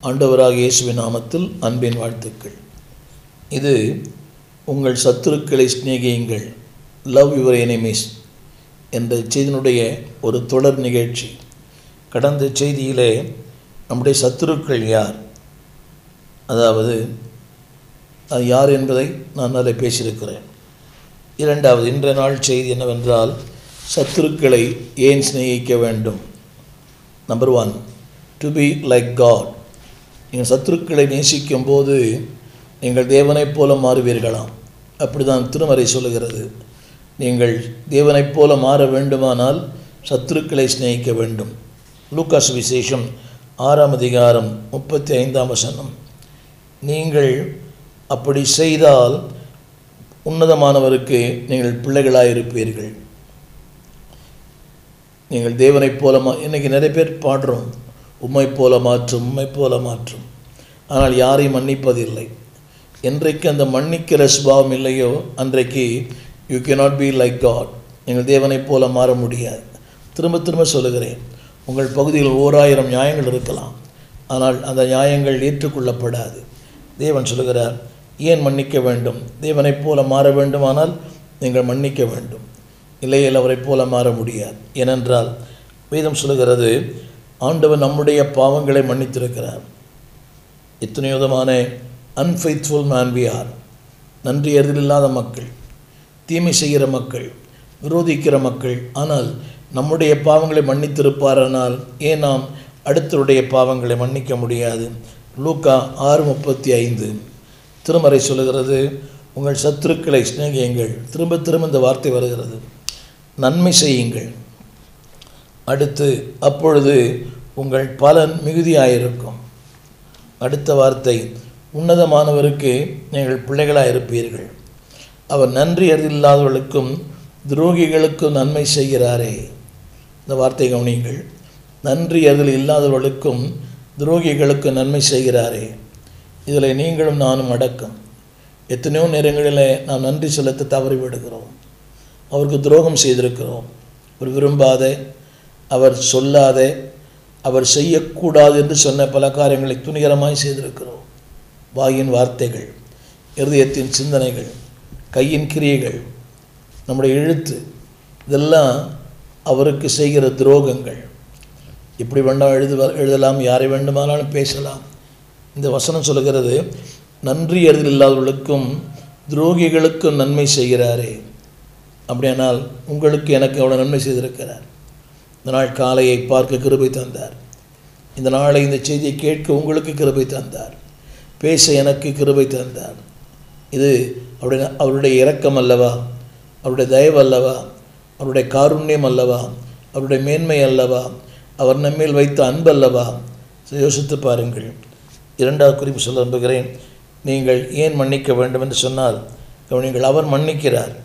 ஆண்டவராக இயேசுவின் நாமத்தில் அன்பின் வாழ்த்துக்கள் இது உங்கள் சத்துருக்களை சிநேகியுங்கள் லவ் யுவர் எனிமீஸ் என்ற செய்தியினுடைய ஒரு தொடர் நிகழ்ச்சி கடந்த செய்தியிலே நம்முடைய சத்துருக்கள் யார் அதாவது அது யார் என்பதை நான் அதில் பேசியிருக்கிறேன் இரண்டாவது இன்றைய நாள் செய்தி என்னவென்றால் சத்துருக்களை ஏன் சிநேகிக்க வேண்டும் number one to be like God நீங்கள் சத்துருக்களை நேசிக்கும் போது நீங்கள் தேவனைப் போல மாறுவீர்களாம் அப்படி தான் திருமறை சொல்லுகிறது நீங்கள் தேவனைப் போல மாற வேண்டுமானால் சத்துருக்களை சிநேகிக்க வேண்டும் லூக்காஸ் விசேஷம் ஆறாம் அதிகாரம் முப்பத்தி ஐந்தாம் வசனம் நீங்கள் அப்படி செய்தால் உன்னதமானவருக்கு நீங்கள் பிள்ளைகளாக இருப்பீர்கள் நீங்கள் தேவனைப் போல மா இன்றைக்கி நிறைய பேர் பாடுறோம் உம்மை போல மாற்றும் உம்மை போல மாற்றும் ஆனால் யாரையும் மன்னிப்பதில்லை என்றைக்கு அந்த மன்னிக்கிற சுபாவம் இல்லையோ அன்றைக்கு you cannot be like God நீங்கள் தேவனைப் போல மாற முடியாது திரும்ப திரும்ப சொல்லுகிறேன் உங்கள் பகுதியில் ஓராயிரம் நியாயங்கள் இருக்கலாம் ஆனால் அந்த நியாயங்கள் ஏற்றுக்கொள்ளப்படாது தேவன் சொல்லுகிறார் ஏன் மன்னிக்க வேண்டும் தேவனைப் போல மாற வேண்டுமானால் நீங்கள் மன்னிக்க வேண்டும் இல்லையில் அவரைப் போல மாற முடியாது ஏனென்றால் வேதம் சொல்லுகிறது ஆண்டவர் நம்முடைய பாவங்களை மன்னித்திருக்கிறார் எத்தனையோ விதமான அன்ஃபெய்த்ஃபுல் மேன் வி ஆர் நன்றி அறிதலில்லாத மக்கள் தீமை செய்கிற மக்கள் விரோதிக்கிற மக்கள் ஆனால் நம்முடைய பாவங்களை மன்னித்திருப்பாரானால் ஏன் நாம் அடுத்தவருடைய பாவங்களை மன்னிக்க முடியாது லூக்கா ஆறு முப்பத்தி ஐந்து திருமறை சொல்லுகிறது உங்கள் சத்துருக்களை சிநேகியுங்கள் திரும்ப திரும்ப இந்த வார்த்தை வருகிறது நன்மை செய்யுங்கள் அடுத்து அப்பொழுது உங்கள் பலன் மிகுதியாயிருக்கும் அடுத்த வார்த்தை உன்னதமானவருக்கு நீங்கள் பிள்ளைகளாக இருப்பீர்கள் அவர் நன்றி அறிவில்லாதவர்களுக்கும் துரோகிகளுக்கும் நன்மை செய்கிறாரே இந்த வார்த்தை கவனியுங்கள் நன்றி அறிதல் இல்லாதவர்களுக்கும் துரோகிகளுக்கு நன்மை செய்கிறாரே இதில் நீங்களும் நானும் அடக்கம் எத்தனையோ நேரங்களில் நாம் நன்றி செலுத்த தவறி விடுகிறோம் அவருக்கு துரோகம் செய்திருக்கிறோம் அவர் விரும்பாத அவர் சொல்லாத அவர் செய்யக்கூடாது என்று சொன்ன பல காரியங்களை துணிகரமாய் செய்திருக்கிறோம் வாயின் வார்த்தைகள் இருதயத்தின் சிந்தனைகள் கையின் கிரியைகள் நம்முடைய எழுத்து இதெல்லாம் அவருக்கு செய்கிற துரோகங்கள் இப்படி வேண்டாம் எழுது எழுதலாம் யாரை வேண்டுமானாலும் பேசலாம் இந்த வசனம் சொல்லுகிறது நன்றி அறிதல் இல்லாதவர்களுக்கும் துரோகிகளுக்கும் நன்மை செய்கிறாரே அப்படியானால் உங்களுக்கு எனக்கு அவ்வளோ நன்மை செய்திருக்கிறார் இந்த நாள் காலையை பார்க்க கிருபை தந்தார் இந்த நாளை இந்த செய்தியை கேட்க உங்களுக்கு கிருபை தந்தார் பேச எனக்கு கிருபை தந்தார் இது அவருடைய அவருடைய இரக்கம் அல்லவா அவருடைய தயவு அல்லவா அவருடைய காருண்யம் அல்லவா அவருடைய மேன்மை அல்லவா அவர் நம்மேல் வைத்த அன்பு அல்லவா யோசித்து பாருங்கள் இரண்டாவது குறிப்பு சொல்ல விரும்புகிறேன் நீங்கள் ஏன் மன்னிக்க வேண்டும் என்று சொன்னால் கவனிங்கள் அவர் மன்னிக்கிறார்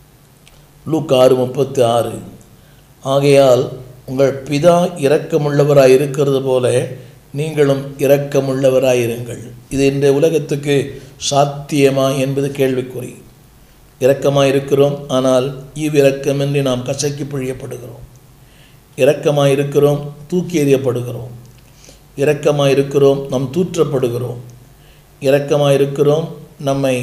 லூக் ஆறு முப்பத்தி ஆறு ஆகையால் உங்கள் பிதா இரக்கமுள்ளவராய் இருக்கிறது போல நீங்களும் இரக்கமுள்ளவராயிருங்கள் இது இன்றைய உலகத்துக்கு சாத்தியமா என்பது கேள்விக்குறி இரக்கமாக இருக்கிறோம் ஆனால் ஈவிரக்கமின்றி நாம் கசக்கி பிழியப்படுகிறோம் இரக்கமாக இருக்கிறோம் தூக்கி எறியப்படுகிறோம் இரக்கமாக இருக்கிறோம் நாம் தூற்றப்படுகிறோம் இரக்கமாக இருக்கிறோம் நம்மை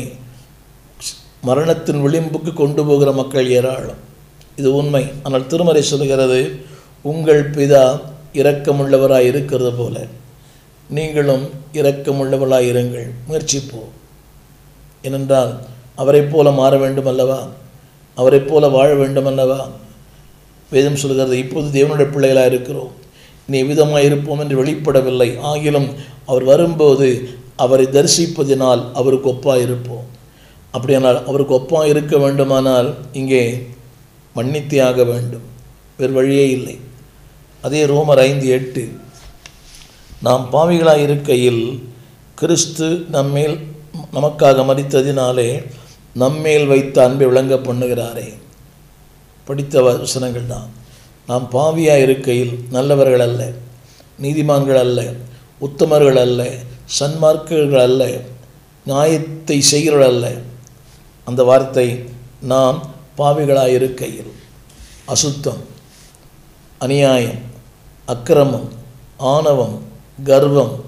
மரணத்தின் விளிம்புக்கு கொண்டு போகிற மக்கள் ஏராளம் இது உண்மை ஆனால் திருமறை சொல்கிறது உங்கள் பிதா இரக்கமுள்ளவராய் இருக்கிறது போல நீங்களும் இரக்கமுள்ளவளாய் இருங்கள் முயற்சிப்போம் ஏனென்றால் அவரைப் போல மாற வேண்டும் அல்லவா அவரைப் போல வாழ வேண்டும் அல்லவா வேதம் சொல்கிறது இப்போது தேவனுடைய பிள்ளைகளாக இருக்கிறோம் இனி எவ்விதமாக இருப்போம் என்று வெளிப்படவில்லை ஆகிலும் அவர் வரும்போது அவரை தரிசிப்பதினால் அவருக்கு ஒப்பாக இருப்போம் அப்படியானால் அவருக்கு ஒப்பாக இருக்க வேண்டுமானால் இங்கே மன்னித்தியாக வேண்டும் வேறு வழியே இல்லை அதே ரோமர் ஐந்து எட்டு நாம் பாவிகளாக இருக்கையில் கிறிஸ்து நம்மேல் நமக்காக மறித்ததினாலே நம்மேல் வைத்த அன்பை விளங்க பண்ணுகிறாரே படித்த வசனங்கள் தான் நாம் பாவியாக இருக்கையில் நல்லவர்கள் அல்ல நீதிமான்கள் அல்ல உத்தமர்கள் அல்ல சன்மார்க்கர்கள் அல்ல நியாயத்தை செய்கிறவர்கள் அல்ல அந்த வார்த்தை நாம் பாவிகளாக இருக்கையில் அசுத்தம் அநியாயம் அக்கிரமம் ஆணவம் கர்வம்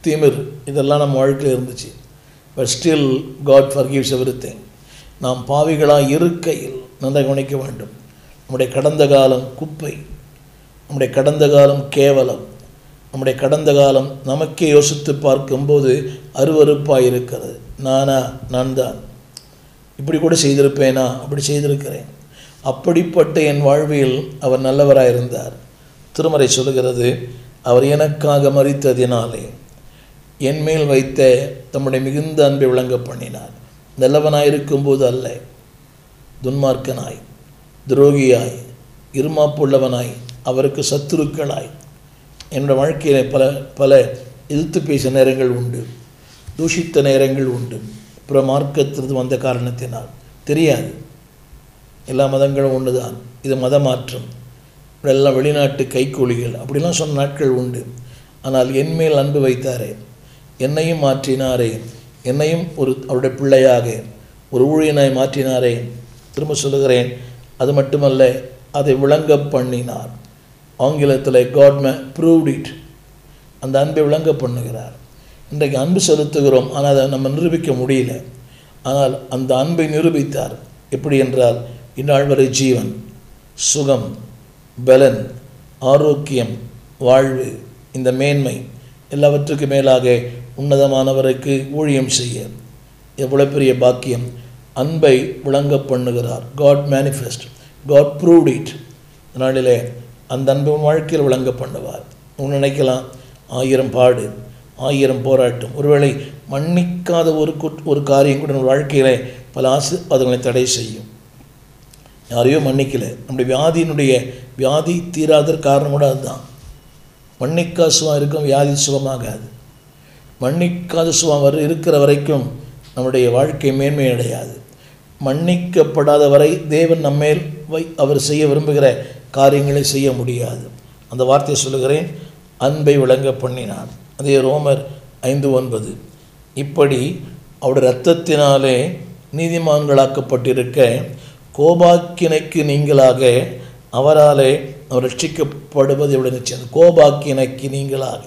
திமிர் இதெல்லாம் நம்ம வாழ்க்கையில் இருந்துச்சு but still God forgives everything நாம் பாவிகளாக இருக்கையில் நன்றாக கவனிக்க வேண்டும் நம்முடைய கடந்த காலம் குப்பை நம்முடைய கடந்த காலம் கேவலம் நம்முடைய கடந்த காலம் நமக்கே யோசித்து பார்க்கும்போது அருவருப்பாக இருக்கிறது நானா நான் தான் இப்படி கூட செய்திருப்பேனா அப்படி செய்திருக்கிறேன் அப்படிப்பட்ட என் வாழ்வில் அவர் நல்லவராக இருந்தார் திருமறை சொல்லுகிறது அவர் எனக்காக மறித்ததினாலே என் மேல் வைத்த தம்முடைய மிகுந்த அன்பை விளங்க பண்ணினார் நல்லவனாய் இருக்கும்போது அல்ல துன்மார்க்கனாய் துரோகியாய் இருமாப்புள்ளவனாய் அவருக்கு சத்துருக்களாய் என்னோட வாழ்க்கையில் பல பல எதிர்த்து பேசிய நேரங்கள் உண்டு தூஷித்த நேரங்கள் உண்டு பிற மார்க்கத்திலிருந்து வந்த காரணத்தினால் தெரியாது எல்லா மதங்களும் ஒன்று தான் இது மத மாற்றம் எல்லாம் வெளிநாட்டு கைக்கூலிகள் அப்படிலாம் சொன்ன நாட்கள் உண்டு ஆனால் என் மேல் அன்பு வைத்தாரே என்னையும் மாற்றினாரே என்னையும் ஒரு அவருடைய பிள்ளையாக ஒரு ஊழியனாய் மாற்றினாரே திரும்ப சொல்லுகிறேன் அது மட்டுமல்ல அதை விளங்க பண்ணினார் ஆங்கிலத்தில் காட் மே ப்ரூவ்ட் இட் அந்த அன்பை விளங்க பண்ணுகிறார் இன்றைக்கு அன்பு செலுத்துகிறோம் ஆனால் அதை நம்ம நிரூபிக்க முடியல ஆனால் அந்த அன்பை நிரூபித்தார் எப்படி என்றால் இந்நாள் வரை ஜீவன் சுகம் பலன் ஆரோக்கியம் வாழ்வு இந்த மேன்மை எல்லாவற்றுக்கு மேலாக உன்னதமானவருக்கு ஊழியம் செய்ய எவ்வளோ பெரிய பாக்கியம் அன்பை விளங்க பண்ணுகிறார் God manifest God proved it நாளிலே அந்த அன்பு உன் வாழ்க்கையில் விளங்க பண்ணுவார் உன் நினைக்கலாம் ஆயிரம் பாடு ஆயிரம் போராட்டம் ஒருவேளை மன்னிக்காத ஒரு குட் ஒரு காரியம் கூட நம்ம வாழ்க்கையிலே பல ஆசீர்வாதங்களை தடை செய்யும் யாரையோ மன்னிக்கல நம்முடைய வியாதியினுடைய வியாதி தீராத காரணம் கூட அதுதான் மன்னிக்காத சுகம் இருக்கும் வியாதி சுகமாகாது மன்னிக்காத சுகம் வர இருக்கிற வரைக்கும் நம்முடைய வாழ்க்கை மேன்மை அடையாது மன்னிக்கப்படாத வரை தேவன் நம்மேல் வை அவர் செய்ய விரும்புகிற காரியங்களை செய்ய முடியாது அந்த வார்த்தையை சொல்லுகிறேன் அன்பை விளங்க பண்ணினான் அதே ரோமர் ஐந்து ஒன்பது இப்படி அவருடைய இரத்தத்தினாலே நீதிமான்களாக்கப்பட்டிருக்க கோபாக்கினைக்கு நீங்களாக அவராலே அவர் ரட்சிக்கப்படுவது எவ்வளோ நிச்சயம் கோபாக்கினைக்கு நீங்களாக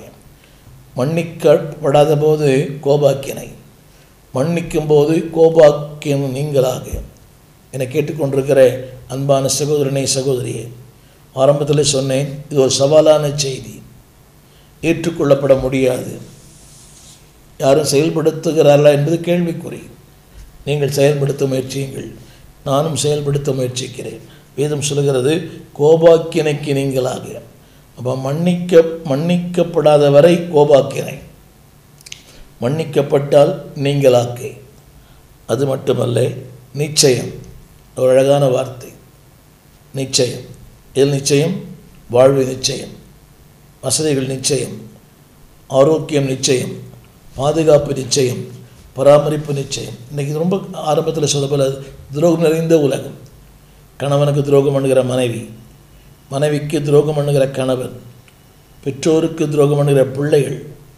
மன்னிக்கப்படாத போது கோபாக்கினை மன்னிக்கும் போது கோபாக்கியம் நீங்களாக என்னை கேட்டுக்கொண்டிருக்கிற அன்பான சகோதரனை சகோதரியே ஆரம்பத்தில் சொன்னேன் இது ஒரு சவாலான செய்தி ஏற்றுக்கொள்ளப்பட முடியாது யாரும் செயல்படுத்துகிறார்களா என்பது கேள்விக்குறி நீங்கள் செயல்படுத்த முயற்சியுங்கள் நானும் செயல்படுத்த முயற்சிக்கிறேன் வேதம் சொல்கிறது கோபாக்கினைக்கு நீங்களாக அப்போ மன்னிக்க மன்னிக்கப்படாத வரை கோபாக்கினை மன்னிக்கப்பட்டால் நீங்களாக்கே அது மட்டுமல்ல நிச்சயம் ஒரு அழகான வார்த்தை நிச்சயம் எல் நிச்சயம் வாழ்வு நிச்சயம் வசதிகள் நிச்சயம் ஆரோக்கியம் நிச்சயம் பாதுகாப்பு நிச்சயம் பராமரிப்பு நிச்சயம் இன்றைக்கி ரொம்ப ஆரம்பத்தில் சொல்ல போல துரோகம் நிறைந்த உலகம் கணவனுக்கு துரோகம் பண்ணுகிற மனைவி மனைவிக்கு துரோகம் பண்ணுகிற கணவன் பெற்றோருக்கு துரோகம் பண்ணுகிற பிள்ளைகள்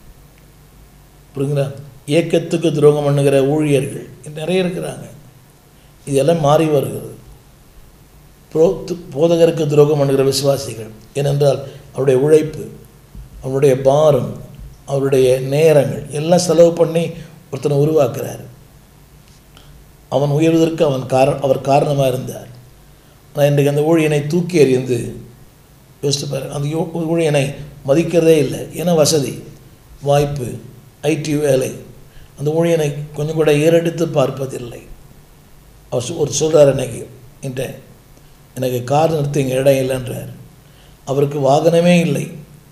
புரியுங்களா இயக்கத்துக்கு துரோகம் பண்ணுகிற ஊழியர்கள் நிறைய இருக்கிறாங்க இதெல்லாம் மாறி வருகிறது புரோ போதகருக்கு துரோகம் பண்ணுகிற விசுவாசிகள் ஏனென்றால் அவருடைய உழைப்பு அவருடைய பாரம் அவருடைய நேரங்கள் எல்லாம் செலவு பண்ணி ஒருத்தனை உருவாக்குறார் அவன் உயர்வதற்கு அவன் கார அவர் காரணமாக இருந்தார் ஆனால் இன்றைக்கு அந்த ஊழியனை தூக்கி எறிந்து யோசித்து பாரு அந்த யூ- ஊழியனை மதிக்கிறதே இல்லை ஏன்னா வசதி வாய்ப்பு ஐடி வேலை அந்த ஊழியனை கொஞ்சம் கூட ஏறெடுத்து பார்ப்பதில்லை அவர் சொ- ஒரு சொல்கிறார் இன்னைக்கு என்கிட்ட எனக்கு கார் நிறுத்த இங்கே இடம் இல்லைன்றார் அவருக்கு வாகனமே இல்லை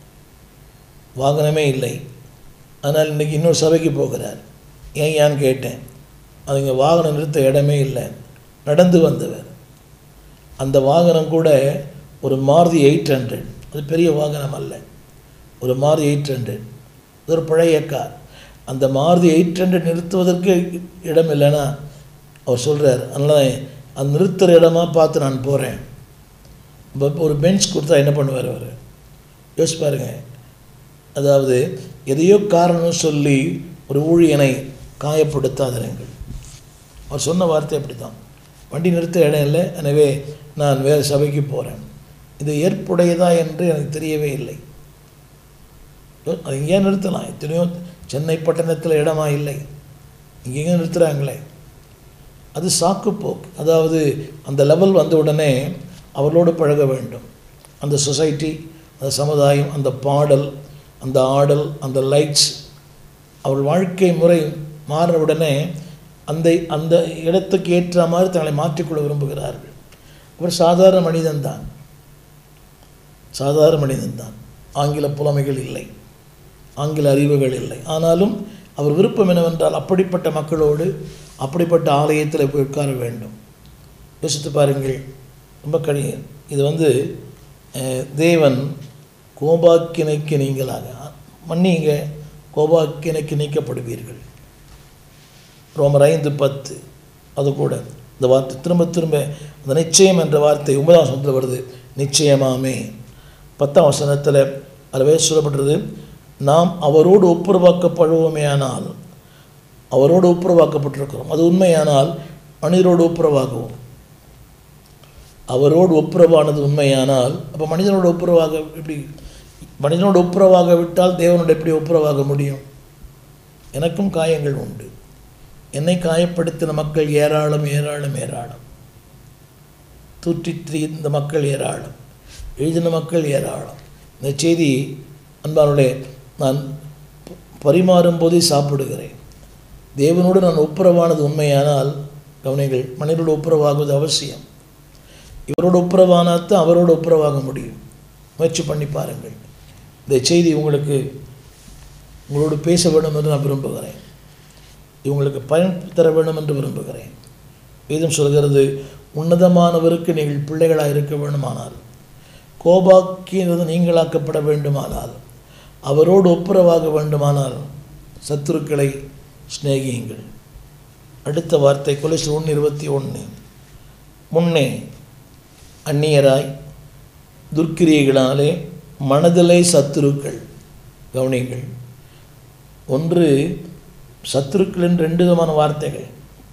வாகனமே இல்லை அதனால் இன்றைக்கி இன்னொரு சபைக்கு போகிறார் ஏன் ஏன்னு கேட்டேன் அது இங்கே வாகனம் நிறுத்த இடமே இல்லை நடந்து வந்தவர் அந்த வாகனம் கூட ஒரு மாருதி எயிட் ஹண்ட்ரட் அது பெரிய வாகனம் அல்ல ஒரு மாருதி எயிட் ஹண்ட்ரட் இது ஒரு பழைய கார் அந்த மாருதி எயிட் ஹண்ட்ரட் நிறுத்துவதற்கு இடம் இல்லைன்னா அவர் சொல்கிறார் அதனால் அந்த நிறுத்துகிற இடமா பார்த்து நான் போகிறேன் இப்போ ஒரு பெஞ்ச் கொடுத்தா என்ன பண்ணுவார் அவர் யோசிச்சு பாருங்க அதாவது எதையோ காரணம் சொல்லி ஒரு ஊழியனை காயப்படுத்தாதிருங்கள் அவர் சொன்ன வார்த்தை அப்படி தான் வண்டி நிறுத்த இடம் இல்லை எனவே நான் வேறு சபைக்கு போகிறேன் இது ஏற்புடையதா என்று எனக்கு தெரியவே இல்லை அது ஏன் நிறுத்தலாம் எத்தனையோ சென்னை பட்டணத்தில் இடமா இல்லை இங்கேயும் நிறுத்துகிறாங்களே அது சாக்கு போக்கு அதாவது அந்த லெவல் வந்த உடனே அவர்களோடு பழக வேண்டும் அந்த சொசைட்டி அந்த சமுதாயம் அந்த பாடல் அந்த ஆடல் அந்த லைட்ஸ் அவள் வாழ்க்கை முறை மாறின உடனே அந்த அந்த இடத்துக்கு ஏற்ற மாதிரி தங்களை மாற்றிக்கொள்ள விரும்புகிறார்கள் அவர் சாதாரண மனிதன்தான் சாதாரண மனிதன்தான் ஆங்கில புலமைகள் இல்லை ஆங்கில அறிவுகள் இல்லை ஆனாலும் அவர் விருப்பம் என்னவென்றால் அப்படிப்பட்ட மக்களோடு அப்படிப்பட்ட ஆலயத்தில் போய் உட்கார வேண்டும் யோசித்து பாருங்கள் ரொம்ப கடினம் இது வந்து அஹ், தேவன் கோபாக்கினைக்கு நீங்களாக மன்னிங்க கோபாக்கினைக்கு நீக்கப்படுவீர்கள் ரோமர் ஐந்து பத்து அது கூட இந்த வார்த்தை திரும்ப திரும்ப அந்த நிச்சயம் என்ற வார்த்தை ஒன்பதாம் வசனத்தில் வருது நிச்சயமாமே பத்தாம் வசனத்தில் அதுவே சொல்லப்பட்டது நாம் அவரோடு ஒப்புரவாக்கப்படுவோமே ஆனால் அவரோடு ஒப்புரவாக்கப்பட்டிருக்கிறோம் அது உண்மையானால் மனிதரோடு ஒப்புரவாகுவோம் அவரோடு ஒப்புரவானது உண்மையானால் அப்போ மனிதனோடு ஒப்புரவாக எப்படி மனிதனோடு ஒப்புரவாக விட்டால் தேவனோடு எப்படி ஒப்புரவாக முடியும் எனக்கும் காயங்கள் உண்டு என்னை காயப்படுத்தின மக்கள் ஏராளம் ஏராளம் ஏராளம் தூற்றி இந்த மக்கள் ஏராளம் எழுதின மக்கள் ஏராளம் இந்த செய்தி அன்பானுடைய நான் ப- பரிமாறும் போதே சாப்பிடுகிறேன் தேவனோடு நான் ஒப்புரவானது உண்மையானால் கவனிகள் மனிதனோடு ஒப்புரவாகுவது அவசியம் இவரோடு ஒப்புரவானாத்தான் அவரோடு ஒப்புரவாக முடியும் முயற்சி பண்ணி பாருங்கள் இந்த செய்தி உங்களுக்கு உங்களோடு பேச வேண்டும் என்று நான் விரும்புகிறேன் இவங்களுக்கு பயன் தர வேண்டும் என்று விரும்புகிறேன் வேதம் சொல்கிறது உன்னதமானவருக்கு நீங்கள் பிள்ளைகளாக இருக்க வேண்டுமானால் கோபாக்கியிலிருந்து நீங்களாக்கப்பட வேண்டுமானால் அவரோடு ஒப்புரவாக வேண்டுமானால் சத்துருக்களை சிநேகியுங்கள் அடுத்த வார்த்தை கொலைசு ஒன்று இருபத்தி ஒன்று முன்னே அந்நியராய் துர்க்கிரியைகளாலே மனதிலே சத்துருக்கள் கவனியுங்கள் ஒன்று சத்துருக்கள் என்று ரெண்டு விதமான வார்த்தைகள்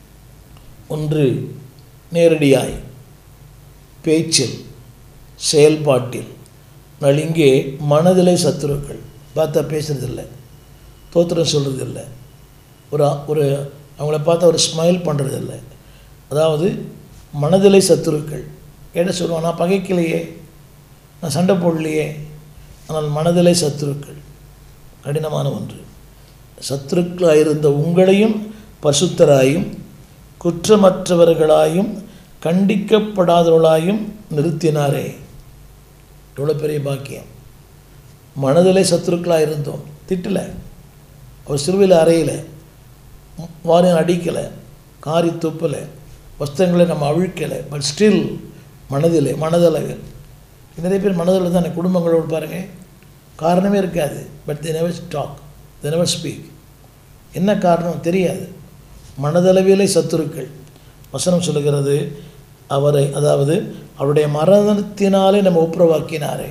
ஒன்று நேரடியாய் பேச்சில் செயல்பாட்டில் ஆனால் இங்கே மனதிலே சத்துருக்கள் பார்த்தா பேசுறதில்ல தோத்திரம் சொல்கிறதில்ல ஒரு ஒரு அவங்கள பார்த்தா ஒரு ஸ்மைல் பண்ணுறதில்ல அதாவது மனதிலே சத்துருக்கள் என்ன சொல்லுவான் நான் பகைக்கலையே நான் சண்டை போடலையே ஆனால் மனதிலே சத்துருக்கள் கடினமான ஒன்று சத்துருக்களாக இருந்த உங்களையும் பசுத்தராயும் குற்றமற்றவர்களாயும் கண்டிக்கப்படாதவர்களாயும் நிறுத்தினாரே எவ்வளோ பெரிய பாக்கியம் மனதிலே சத்துருக்களாக இருந்தோம் திட்டலை அவர் சிறுவையில் அறையலை வாரியம் அடிக்கலை காரி துப்பலை வஸ்திரங்களை நம்ம அவிழ்க்கலை பட் ஸ்டில் மனதிலே மனதளவில் நிறைய பேர் மனதில் தானே குடும்பங்களோடு பாருங்கள் காரணமே இருக்காது but they never talk they never speak என்ன காரணம் தெரியாது மனதளவிலே சத்துருக்கள் வசனம் சொல்லுகிறது அவரை அதாவது அவருடைய மரணத்தினாலே நம்ம ஒப்புரவாக்கினாரே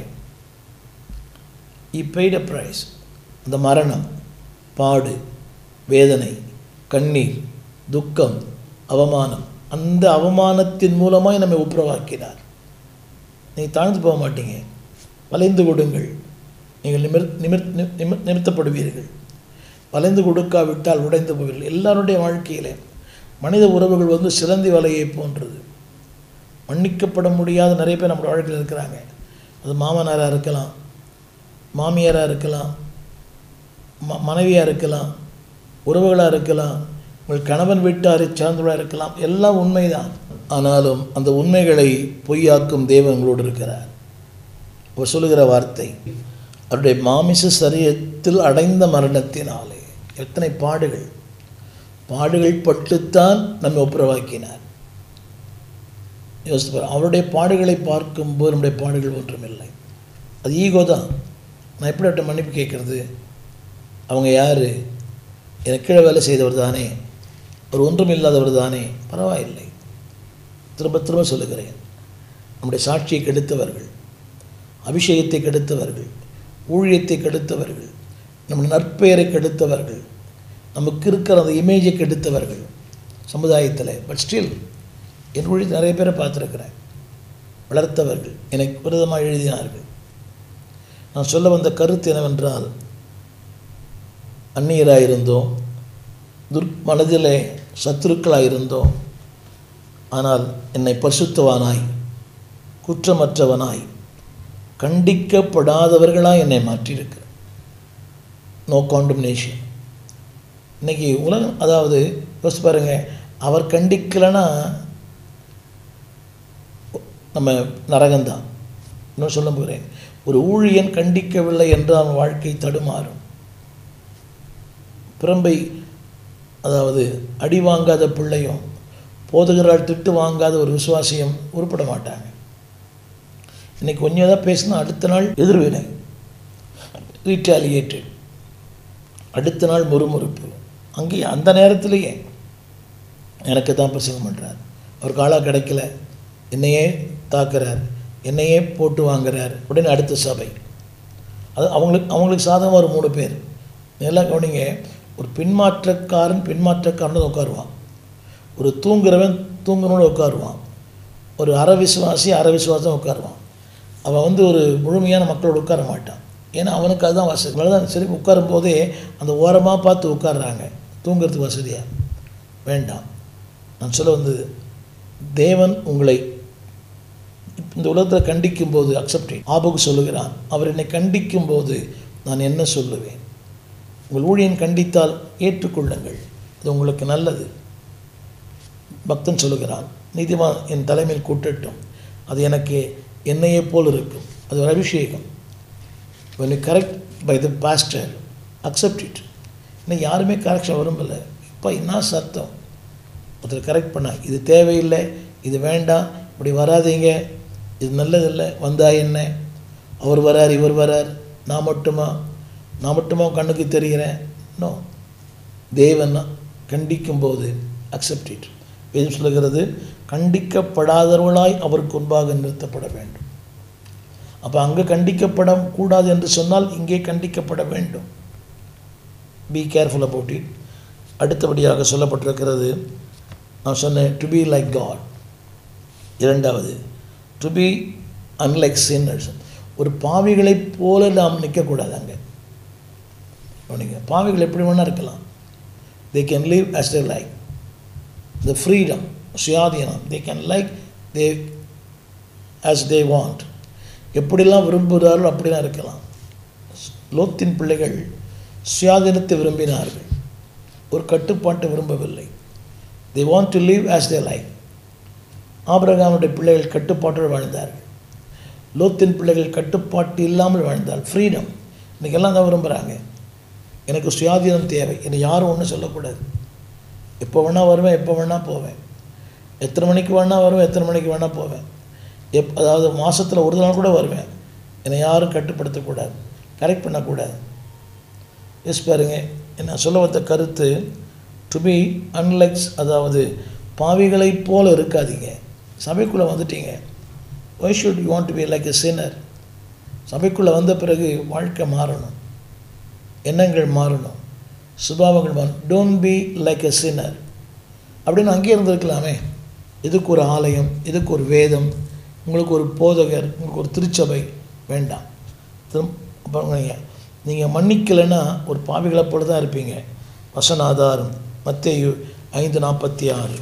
இ பெய்ட் அ ப்ரைஸ் அந்த மரணம் பாடு வேதனை கண்ணீர் துக்கம் அவமானம் அந்த அவமானத்தின் மூலமாய் நம்மை ஒப்புரவாக்கினார் நீங்கள் தாழ்ந்து போக மாட்டீங்க வளைந்து கொடுங்கள் நீங்கள் நிமிர் நிமிர் நிமிர் நிமிர்த்தப்படுவீர்கள் வளைந்து கொடுக்காவிட்டால் உடைந்து போவீர்கள் எல்லாருடைய வாழ்க்கையிலே மனித உறவுகள் வந்து சிலந்தி வலையை போன்றது மன்னிக்கப்பட முடியாத நிறைய பேர் நம்ம வாழ்க்கையில் இருக்கிறாங்க அது மாமனாராக இருக்கலாம் மாமியாராக இருக்கலாம் ம மனைவியாக இருக்கலாம் உறவுகளாக இருக்கலாம் உங்கள் கணவன் வீட்டாரை சார்ந்தவர்களாக இருக்கலாம் எல்லாம் உண்மைதான் ஆனாலும் அந்த உண்மைகளை பொய்யாக்கும் தேவன் உங்களோடு இருக்கிறார் அவர் சொல்லுகிற வார்த்தை அவருடைய மாமிச சரீரத்தில் அடைந்த மரணத்தினாலே எத்தனை பாடுகள் பாடுகள் பட்டுத்தான் நம்மை ஒப்புரவாக்கினார் யோசித்து பாரு அவருடைய பாடுகளை பார்க்கும்போது நம்முடைய பாடுகள் ஒன்றுமில்லை அது ஈகோ தான் நான் எப்படி அவர்கிட்ட மன்னிப்பு கேட்குறது அவங்க யார் எனக்கு கீழே வேலை செய்தவர் தானே அவர் ஒன்றும் இல்லாதவர் தானே பரவாயில்லை திரும்ப திரும்ப சொல்லுகிறேன் நம்முடைய சாட்சியை கெடுத்தவர்கள் அபிஷேகத்தை கெடுத்தவர்கள் ஊழியத்தை கெடுத்தவர்கள் நம்முடைய நற்பெயரை கெடுத்தவர்கள் நமக்கு இருக்கிற அந்த இமேஜை கெடுத்தவர்கள் சமுதாயத்தில் பட் ஸ்டில் என் ஊழியத்தை நிறைய பேரை பார்த்துருக்கிறேன் வளர்த்தவர்கள் எனக்கு விரதமாக எழுதினார்கள் நான் சொல்ல வந்த கருத்து என்னவென்றால் அந்நியராக இருந்தோம் துர் மனதிலே சத்துருக்களாக இருந்தோம் ஆனால் என்னை பரிசுத்தவானாய் குற்றமற்றவனாய் கண்டிக்கப்படாதவர்களாக என்னை மாற்றியிருக்கு நோ காண்டம்னேஷன் இன்னைக்கு உலகம் அதாவது யோசிச்சு பாருங்க அவர் கண்டிக்கலைன்னா நம்ம நரகம்தான் இன்னும் சொல்ல போகிறேன் ஒரு ஊழியன் கண்டிக்கவில்லை என்றால் அவன் வாழ்க்கை தடுமாறும் பிரம்பை அதாவது அடி வாங்காத பிள்ளையும் போதுகிறாள் திட்டு வாங்காத ஒரு விசுவாசியம் உருப்பட மாட்டாங்க இன்னைக்கு கொஞ்சம் தான் பேசினா அடுத்த நாள் எதிர்வினை ரீட்டாலியேட்டட் அடுத்த நாள் முறுமுறுப்பு அங்கேயே அந்த நேரத்திலேயே எனக்கு தான் பிரசங்கம் பண்ணுறார் அவர் காலாக கிடைக்கல என்னையே தாக்குறார் என்னையே போட்டு வாங்குறார் உடனே அடுத்த சபை அது அவங்களுக்கு அவங்களுக்கு சாதகமாக ஒரு மூணு பேர் நல்லா கவனிங்க ஒரு பின்மாற்றக்காரன் பின்மாற்றக்காரன் உட்காருவான் ஒரு தூங்குறவன் தூங்குறவனோட உட்காருவான் ஒரு அற விசுவாசி அற விசுவாசம் உட்காருவான் அவன் வந்து ஒரு முழுமையான மக்களோட உட்கார மாட்டான் ஏன்னா அவனுக்கு அதுதான் வசதி தான் சரி உட்காரும் போதே அந்த ஓரமாக பார்த்து உட்கார்றாங்க தூங்குறதுக்கு வசதியாக வேண்டாம் நான் சொல்ல வந்தது தேவன் உங்களை இந்த உலகத்தில் கண்டிக்கும் போது அக்செப்ட் ஆபுக்கு சொல்லுகிறான் அவர் என்னை கண்டிக்கும் போது நான் என்ன சொல்லுவேன் உங்கள் ஊழியன் கண்டித்தால் ஏற்றுக்கொள்ளுங்கள் அது உங்களுக்கு நல்லது பக்தன் சொல்லுகிறான் நீதிமான் என் தலைமையில் கூட்டட்டும் அது எனக்கு என்னையே போல் இருக்கும் அது ஒரு அபிஷேகம் when you correct by the pastor accept it இன்னும் யாருமே கரெக்ஷன் விரும்பல இப்போ என்ன சத்தம் ஒருத்தர் கரெக்ட் பண்ண இது தேவையில்லை இது வேண்டாம் இப்படி வராதீங்க இது நல்லதில்லை வந்தா என்ன அவர் வரார் இவர் வரார் நான் மட்டுமா நான் மட்டுமா கண்ணுக்கு தெரிகிறேன் நோ தேவன் கண்டிக்கும் போது அக்செப்ட் இட் வேதம் சொல்லுகிறது கண்டிக்கப்படாதவர்களாய் அவருக்கு முன்பாக நிறுத்தப்பட வேண்டும் அப்போ அங்கே கண்டிக்கப்பட கூடாது என்று சொன்னால் இங்கே கண்டிக்கப்பட வேண்டும் பி கேர்ஃபுல் அபவுட் இட் அடுத்தபடியாக சொல்லப்பட்டிருக்கிறது நான் சொன்னேன் டு பி லைக் காட் இரண்டாவது டு பி அன்லைக் சின்னர்ஸ் ஒரு பாவிகளைப் போல நாம் நிற்கக்கூடாது அங்கே கவனிங்க பாவிகள் எப்படி வேணால் இருக்கலாம் they can live as they like the freedom சுயாதீனம் they can like they as they want எப்படிலாம் விரும்புகிறார்களோ அப்படிலாம் இருக்கலாம் லோத்தின் பிள்ளைகள் சுயாதீனத்தை விரும்பினார்கள் ஒரு கட்டுப்பாட்டை விரும்பவில்லை they want to live as they like ஆபிரகாமுடைய பிள்ளைகள் கட்டுப்பாட்டோடு வாழ்ந்தார்கள் லோத்தின் பிள்ளைகள் கட்டுப்பாட்டு இல்லாமல் வாழ்ந்தால் ஃப்ரீடம் இன்றைக்கெல்லாம் தான் விரும்புகிறாங்க எனக்கு சுயாதீனம் தேவை என்னை யாரும் ஒன்றும் சொல்லக்கூடாது எப்போ வேணால் வருவேன் எப்போ வேணால் போவேன் எத்தனை மணிக்கு வேணால் வருவேன் எத்தனை மணிக்கு வேணால் போவேன் எப் அதாவது மாதத்தில் ஒரு நாள் கூட வருவேன் என்னை யாரும் கட்டுப்படுத்தக்கூடாது கரெக்ட் பண்ணக்கூடாது எஸ் பாருங்க என்ன சொல்ல வந்த கருத்து டு பி அன்லைக்ஸ் அதாவது பாவிகளைப் போல இருக்காதீங்க சபைக்குள்ளே வந்துட்டீங்க why should you want to be like a sinner சபைக்குள்ளே வந்த பிறகு வாழ்க்கை மாறணும் எண்ணங்கள் மாறணும் சுபாவங்கள் மாறணும் don't be like a sinner அப்படின்னு அங்கேயே இருந்திருக்கலாமே இதுக்கு ஒரு ஆலயம் இதுக்கு ஒரு வேதம் உங்களுக்கு ஒரு போதகர் உங்களுக்கு ஒரு திருச்சபை வேண்டாம் திரும் அப்புறம் நீங்கள் நீங்கள் மன்னிக்கலைன்னா ஒரு பாவிகளை போல தான் இருப்பீங்க வசன ஆதாரம் மத்தேயு ஐந்து நாற்பத்தி ஆறு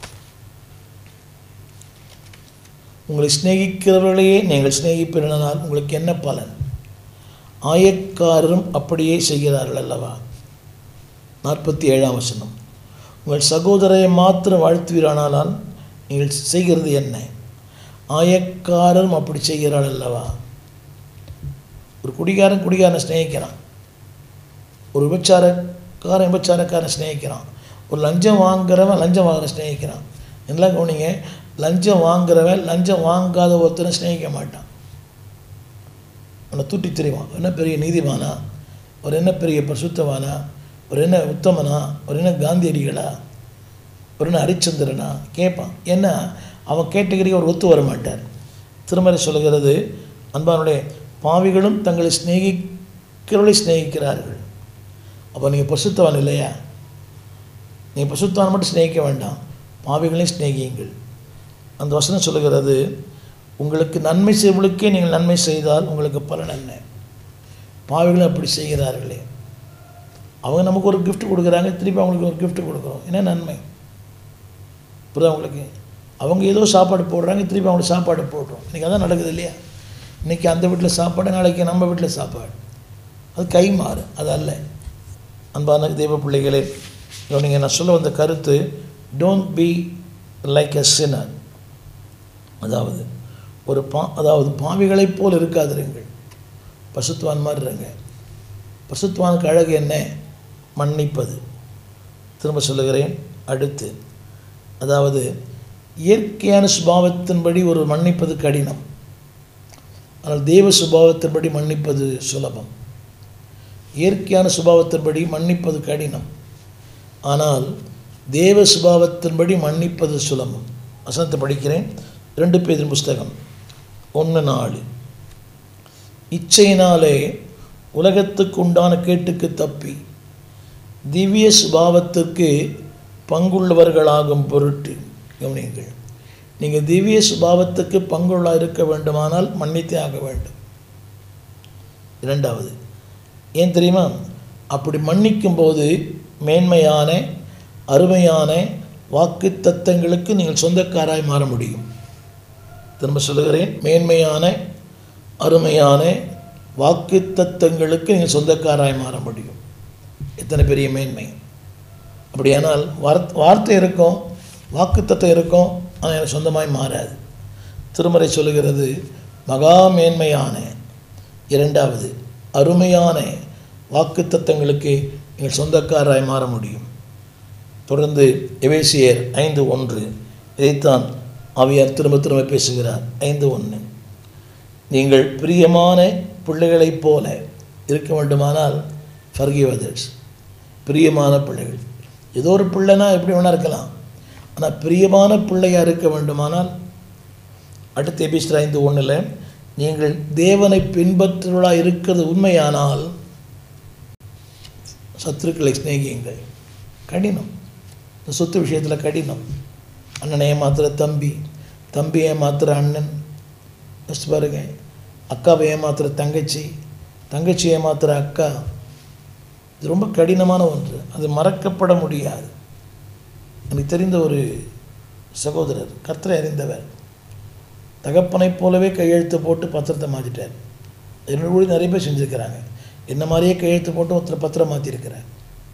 உங்களை சிநேகிக்கிறவர்களையே நீங்கள் சிநேகிப்பினால் உங்களுக்கு என்ன பலன் ஆயக்காரரும் அப்படியே செய்கிறார்கள் அல்லவா நாற்பத்தி ஏழாம் வசனம் உங்கள் சகோதரரை மாத்திரம் வாழ்த்துவீரானானால் நீங்கள் செய்கிறது என்ன ஆயக்காரரும் அப்படி செய்கிறாள் அல்லவா ஒரு குடிகாரன் குடிகாரனை ஸ்நேகிக்கிறான் ஒரு விபச்சாரக்காரன் விபச்சாரக்காரன் ஸ்நேகிக்கிறான் ஒரு லஞ்சம் வாங்குறவன் லஞ்சம் வாங்குற ஸ்நேகிக்கிறான் எல்லாம் கவனிங்க லஞ்சம் வாங்குறவன் லஞ்சம் வாங்காத ஒருத்தனை ஸ்நேகிக்க மாட்டான் அவனை தூட்டி தெரிவான் என்ன பெரிய நீதிமானா ஒரு என்ன பெரிய பரிசுத்தவானா ஒரு என்ன உத்தமனா ஒரு என்ன காந்தியடிகளா ஒரு என்ன ஹரிச்சந்திரனா கேட்பான் ஏன்னா அவன் கேட்டகரிக்கு அவர் ஒத்து வர மாட்டார் திருமறை சொல்லுகிறது அன்பானுடைய பாவிகளும் தங்களை சிநேகிக்கிறவர்களை சிநேகிக்கிறார்கள் அப்போ நீங்கள் பசுத்தவான் இல்லையா நீங்கள் பசுத்தவான் மட்டும் சிநேகிக்க வேண்டாம் பாவிகளையும் சிநேகியுங்கள் அந்த வசனம் சொல்லுகிறது உங்களுக்கு நன்மை செய்வர்களுக்கே நீங்கள் நன்மை செய்தால் உங்களுக்கு பலன் என்ன பாவிகளும் அப்படி செய்கிறார்களே அவங்க நமக்கு ஒரு gift கொடுக்குறாங்க திருப்பி அவங்களுக்கு ஒரு gift கொடுக்குறோம் என்ன நன்மை புரியுதா உங்களுக்கு அவங்க ஏதோ சாப்பாடு போடுறாங்க திருப்பி அவங்களுக்கு சாப்பாடு போடுறோம் இன்றைக்கி அதான் நடக்குது இல்லையா இன்றைக்கி அந்த வீட்டில் சாப்பாடு நாளைக்கு நம்ம வீட்டில் சாப்பாடு அது கை மாறு அது அல்ல அன்பான தெய்வ பிள்ளைகளே நீங்கள் நான் சொல்ல வந்த கருத்து don't be like a sinner அதாவது ஒரு பா அதாவது பாவிகளைப் போல் இருக்காதிருங்கள் பசுத்துவான் மாதிரி இருங்க பசுத்துவானுக்கு அழகு என்ன மன்னிப்பது திரும்ப சொல்லுகிறேன் அடுத்து அதாவது இயற்கையான சுபாவத்தின்படி ஒரு மன்னிப்பது கடினம் ஆனால் தெய்வ சுபாவத்தின்படி மன்னிப்பது சுலபம் இயற்கையான சுபாவத்தின்படி மன்னிப்பது கடினம் ஆனால் தேவ சுபாவத்தின்படி மன்னிப்பது சுலபம் வசனத்தை படிக்கிறேன் ரெண்டு பேரின் புஸ்தகம் ஒன்று நாலு இச்சையினாலே உலகத்துக்கு உண்டான கேட்டுக்கு தப்பி திவ்ய சுபாவத்திற்கு பங்குள்ளவர்களாகும் பொருட்டு கவனியுங்கள் நீங்கள் திவ்ய சுபாவத்துக்கு பங்குள்ளா இருக்க வேண்டுமானால் மன்னித்தே ஆக வேண்டும் இரண்டாவது ஏன் தெரியுமா அப்படி மன்னிக்கும்போது மேன்மையான அருமையான வாக்கு தத்தங்களுக்கு நீங்கள் சொந்தக்காராய் மாற முடியும் திரும்ப சொல்லுகிறேன் மேன்மையான அருமையான வாக்கு தத்தங்களுக்கு நீங்கள் சொந்தக்காராய் மாற முடியும் எத்தனை பெரிய மேன்மை அப்படியானால் வார்த் வார்த்தை இருக்கும் வாக்குத்தத்தம் இருக்கும் ஆனால் எனக்கு சொந்தமாய் மாறாது திருமறை சொல்லுகிறது மகா மேன்மையான இரண்டாவது அருமையான வாக்குத்தத்தங்களுக்கு நீங்கள் சொந்தக்காராய் மாற முடியும் தொடர்ந்து எவேசியர் ஐந்து ஒன்று இதைத்தான் அவையார் திரும்ப திரும்ப பேசுகிறார் ஐந்து ஒன்று நீங்கள் பிரியமான பிள்ளைகளைப் போல இருக்க வேண்டுமானால் ஃபர்கிவ் அதர்ஸ் பிரியமான பிள்ளைகள் ஏதோ ஒரு பிள்ளைனா எப்படி வேணால் இருக்கலாம் ஆனால் பிரியமான பிள்ளையாக இருக்க வேண்டுமானால் அடுத்த எபிஸ்டர் ஐந்து ஒன்றில் நீங்கள் தேவனை பின்பற்றுவர்களாக இருக்கிறது உண்மையானால் சத்துருக்களை சிநேகியுங்கள் கடினம் இந்த சொத்து விஷயத்தில் கடினம் அண்ணனை ஏமாத்துற தம்பி தம்பி ஏமாத்துற அண்ணன் யோசிச்சு பாருங்க அக்காவை ஏமாத்துற தங்கச்சி தங்கச்சி ஏமாத்துற அக்கா இது ரொம்ப கடினமான ஒன்று அது மறக்கப்பட முடியாது எனக்கு தெரிந்த ஒரு சகோதரர் கர்த்தரை அறிந்தவர் தகப்பனைப் போலவே கையெழுத்து போட்டு பத்திரத்தை மாற்றிட்டார் என்னோட கூட நிறைய பேர் செஞ்சுருக்கிறாங்க என்ன மாதிரியே கையெழுத்து போட்டு ஒருத்தர் பத்திரம் மாற்றிருக்கிறார்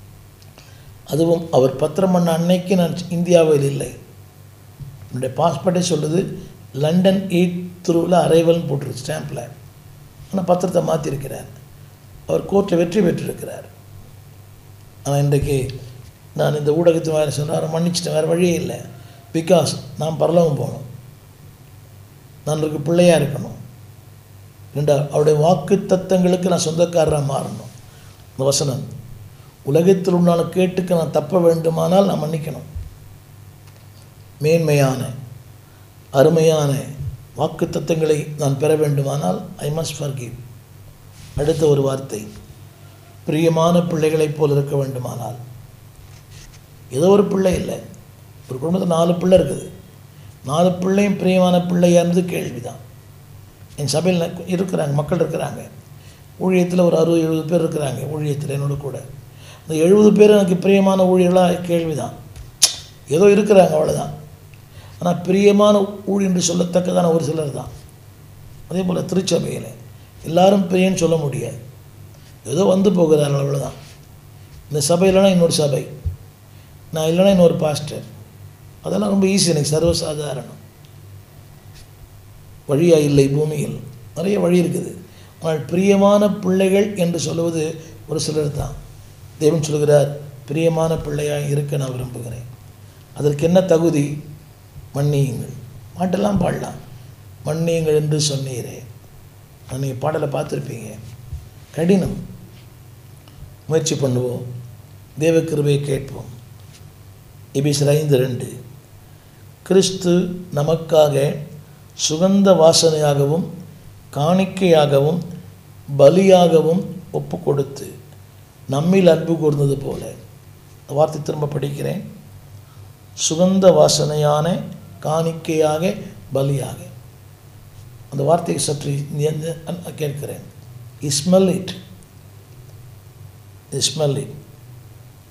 அதுவும் அவர் பத்திரம் பண்ண அன்னைக்கு நான் இந்தியாவில் இல்லை என்னுடைய பாஸ்போர்ட்டே சொல்லுது லண்டன் ஈட் த்ரூவில் அரைவல்னு போட்டிருக்கு ஸ்டாம்பில் ஆனால் பத்திரத்தை மாற்றிருக்கிறார் அவர் கோர்ட்டை வெற்றி பெற்றிருக்கிறார் ஆனால் இன்றைக்கு நான் இந்த ஊடகத்தின் வேறு சொன்னார் மன்னிச்சிட்டேன் வேறு வழியே இல்லை பிகாஸ் நான் பரலவம் போகணும் நான் இருக்கு பிள்ளையாக இருக்கணும் ரெண்டா அவருடைய வாக்கு தத்தங்களுக்கு நான் சொந்தக்காரராக மாறணும் இந்த வசனம் உலகத்தில் உண்டான கேட்டுக்கு நான் தப்ப வேண்டுமானால் நான் மன்னிக்கணும் மேன்மையான அருமையான வாக்கு தத்தங்களை நான் பெற வேண்டுமானால் ஐ மஸ்ட் ஃபர்கிவ் அடுத்த ஒரு வார்த்தை பிரியமான பிள்ளைகளைப் போல் இருக்க வேண்டுமானால் ஏதோ ஒரு பிள்ளை இல்லை ஒரு குடும்பத்தில் நாலு பிள்ளை இருக்குது நாலு பிள்ளையும் பிரியமான பிள்ளையா இருந்தது கேள்விதான் என் சபையில் இருக்கிறாங்க மக்கள் இருக்கிறாங்க ஊழியத்தில் ஒரு அறுபது எழுபது பேர் இருக்கிறாங்க ஊழியத்தில் என்னோட கூட அந்த எழுபது பேர் எனக்கு பிரியமான ஊழியர்களாக கேள்விதான் ஏதோ இருக்கிறாங்க அவ்வளோதான் ஆனால் பிரியமான ஊழி என்று சொல்லத்தக்கதான ஒரு சிலர் தான் அதே போல் திருச்சபையில் எல்லாரும் பிரியன்னு சொல்ல முடியாது ஏதோ வந்து போகிறார்கள் அவ்வளோதான் இந்த சபை இல்லைன்னா இன்னொரு சபை நான் இல்லைன்னா இன்னொரு பாஸ்டர் அதெல்லாம் ரொம்ப ஈஸி எனக்கு சர்வசாதாரணம் வழியா இல்லை பூமியில் நிறைய வழி இருக்குது ஆனால் பிரியமான பிள்ளைகள் என்று சொல்லுவது ஒரு சிலர் தான் தேவன் சொல்கிறார் பிரியமான பிள்ளையாக இருக்க நான் விரும்புகிறேன் அதற்கு என்ன தகுதி மன்னியுங்கள் பாட்டெல்லாம் பாடலாம் மன்னியுங்கள் என்று சொன்னீரே நான் நீங்கள் பாடலை பார்த்துருப்பீங்க கடினம் முயற்சி பண்ணுவோம் தேவ கிருபையை கேட்போம் எபிசில் ஐந்து ரெண்டு கிறிஸ்து நமக்காக சுகந்த வாசனையாகவும் காணிக்கையாகவும் பலியாகவும் ஒப்பு கொடுத்து நம்மில் அன்பு கூர்ந்தது போல இந்த வார்த்தை திரும்ப படிக்கிறேன் சுகந்த வாசனையான காணிக்கையாக பலியாக அந்த வார்த்தையை சற்று கேட்கிறேன் இஸ்மெல் இட் இஸ்மெல் இட்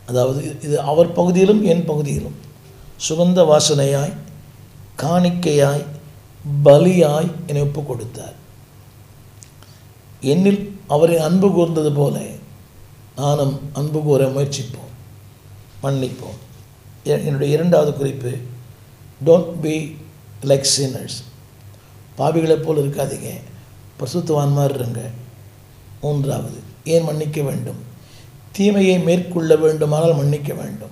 அதாவது இது அவர் பகுதியிலும் என் பகுதியிலும் சுகந்த வாசனையாய் காணிக்கையாய் பலியாய் என்னை ஒப்பு கொடுத்தார் என்னில் அவரை அன்பு கூர்ந்தது போல நானும் அன்பு கூற முயற்சிப்போம் மன்னிப்போம் எ- என்னுடைய இரண்டாவது குறிப்பு டோன்ட் பி லைக் sinners பாவிகளைப் போல் இருக்காதீங்க பசுத்துவான் மாதிரி இருங்க மூன்றாவது ஏன் மன்னிக்க வேண்டும் தீமையை மேற்கொள்ள வேண்டுமானால் மன்னிக்க வேண்டும்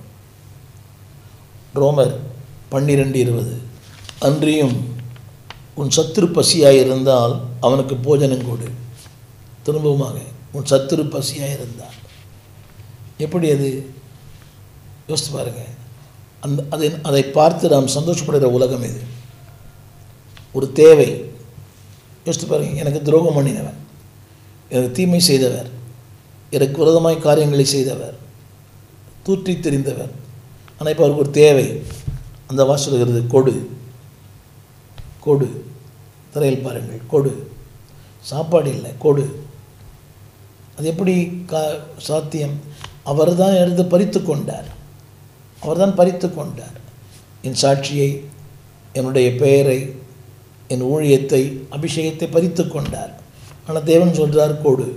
ரோமர் பன்னிரெண்டு இருபது அன்றியும் உன் சத்துரு பசியாயிருந்தால் அவனுக்கு போஜனம் கொடு திரும்பவுமாக உன் சத்துரு பசியாயிருந்தால் எப்படி அது யோசித்து பாருங்க அந்த அதை அதை பார்த்து நாம் சந்தோஷப்படுகிற உலகம் இது ஒரு தேவை யோசித்து பாருங்க எனக்கு துரோகம் பண்ணினவன் எனக்கு தீமை செய்தவர் எனக்கு விரோதமாய் காரியங்களை செய்தவர் தூற்றி தெரிந்தவர் ஆனால் இப்போ அவருக்கு ஒரு தேவை அந்த வாசலுகிறது கொடு கொடு திரையில் பாருங்கள் கொடு சாப்பாடு இல்லை கொடு அது எப்படி கா சாத்தியம் அவர் தான் எடுத்து பறித்து கொண்டார் அவர் தான் பறித்து கொண்டார் என் சாட்சியை என்னுடைய பெயரை என் ஊழியத்தை அபிஷேகத்தை பறித்து கொண்டார் ஆனால் தேவன் சொல்றார் கொடு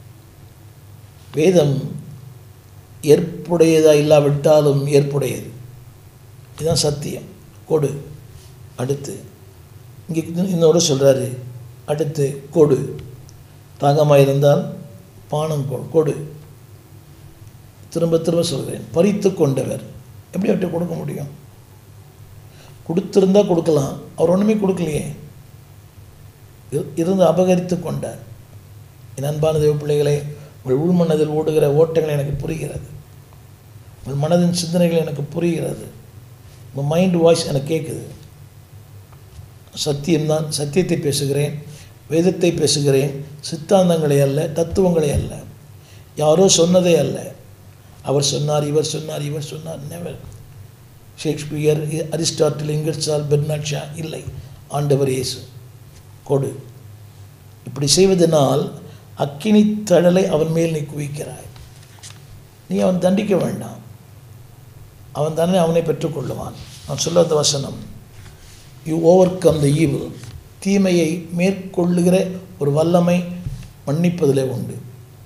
வேதம் ஏற்புடையதா இல்லாவிட்டாலும் ஏற்புடையது இதுதான் சத்தியம் கொடு அடுத்து இங்கே இன்னொரு சொல்கிறாரு அடுத்து கொடு தாகமாக இருந்தால் பானம் கொ- கொடு திரும்ப திரும்ப சொல்கிறேன் பறித்து கொண்டவர் எப்படி அவர்கிட்ட கொடுக்க முடியும் கொடுத்திருந்தா கொடுக்கலாம் அவர் ஒன்றுமே கொடுக்கலையே இரு- இருந்து அபகரித்து கொண்டார் என் அன்பான தேவ பிள்ளைகளே உங்கள் உள்மனதில் ஓடுகிற ஓட்டங்கள் எனக்கு புரிகிறது உங்கள் மனதின் சிந்தனைகள் எனக்கு புரிகிறது உங்கள் மைண்ட் வாய்ஸ் எனக்கு கேட்குது சத்தியம்தான் சத்தியத்தை பேசுகிறேன் வேதத்தை பேசுகிறேன் சித்தாந்தங்களை அல்ல தத்துவங்களை அல்ல யாரோ சொன்னதே அல்ல அவர் சொன்னார் இவர் சொன்னார் இவர் சொன்னார் never Shakespeare Aristotle Ingersoll Bernard Shaw இல்லை ஆண்டவர் இயேசு கொடு இப்படி செய்வதனால் அக்கினி தழலை அவன் மேல் நீ குவிக்கிறாய் நீ அவன் தண்டிக்க வேண்டாம் அவன் தானே அவனை பெற்றுக்கொள்ளுவான் நான் சொல்ல வந்த வசனம் you overcome the evil தீமையை மேற்கொள்ளுகிற ஒரு வல்லமை மன்னிப்பதிலே உண்டு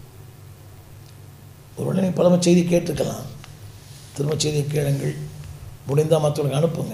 ஒருவேளை நீ பலம செய்தி கேட்டிருக்கலாம் திரும்ப செய்தியை கேளுங்கள் முடிந்தால் மற்றவங்களுக்கு அனுப்புங்க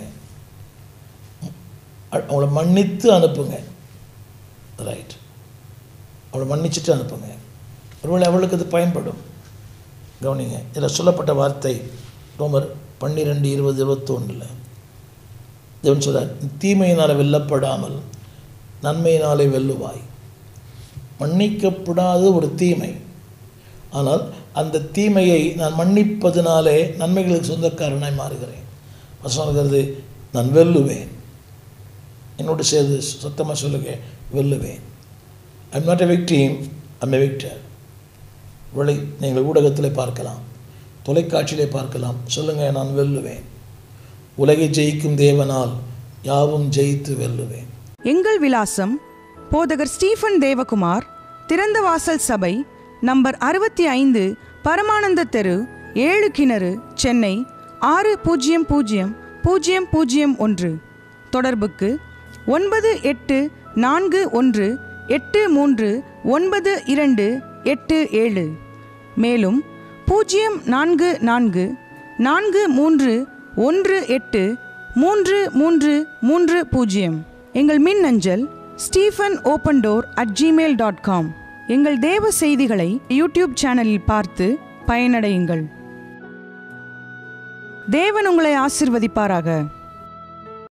அ- அவங்கள மன்னித்து அனுப்புங்க ரைட் அவளை மன்னிச்சுட்டு அனுப்புங்க ஒருவேளை அவளுக்கு அது பயன்படும் கவனிங்க இதில் சொல்லப்பட்ட வார்த்தை ரோமர் பன்னிரெண்டு இருபது இருபத்தொன்றில் தேவன் சொல்றார் தீமையினால் வெல்லப்படாமல் நன்மையினாலே வெல்லுவாய் மன்னிக்கப்படாத ஒரு தீமை ஆனால் அந்த தீமையை நான் மன்னிப்பதனாலே நன்மைகளுக்கு சொந்தக்காரனாய் மாறுகிறேன் வசனங்கிறது நான் வெல்லுவேன் என்னோடு சேர்ந்து சத்தமாக சொல்லுங்க வெல்லுவேன் I'm not a victim I'm a victor விளை நீங்கள் ஊடகத்தில் பார்க்கலாம் தொலைக்காட்சியிலே பார்க்கலாம் சொல்லுங்கள் நான் வெல்லுவேன் உலகை ஜெயிக்கும் தேவனால் யாவும் ஜெயித்து வெல்லுவேன் எங்கள் விலாசம் போதகர் ஸ்டீஃபன் தேவகுமார் திறந்த வாசல் சபை நம்பர் அறுபத்தி ஐந்து பரமானந்த தெரு ஏழு கிணறு சென்னை ஆறு பூஜ்ஜியம் பூஜ்ஜியம் பூஜ்ஜியம் பூஜ்ஜியம் ஒன்று தொடர்புக்கு ஒன்பது எட்டு நான்கு ஒன்று எட்டு மூன்று ஒன்பது இரண்டு எட்டு ஏழு மேலும் பூஜ்ஜியம் நான்கு நான்கு நான்கு மூன்று ஒன்று எட்டு மூன்று மூன்று மூன்று பூஜ்ஜியம் எங்கள் மின் அஞ்சல் Stephen open door at Gmail dot com எங்கள் தேவ செய்திகளை யூடியூப் சேனலில் பார்த்து பயனடையுங்கள் தேவன் உங்களை ஆசிர்வதிப்பாராக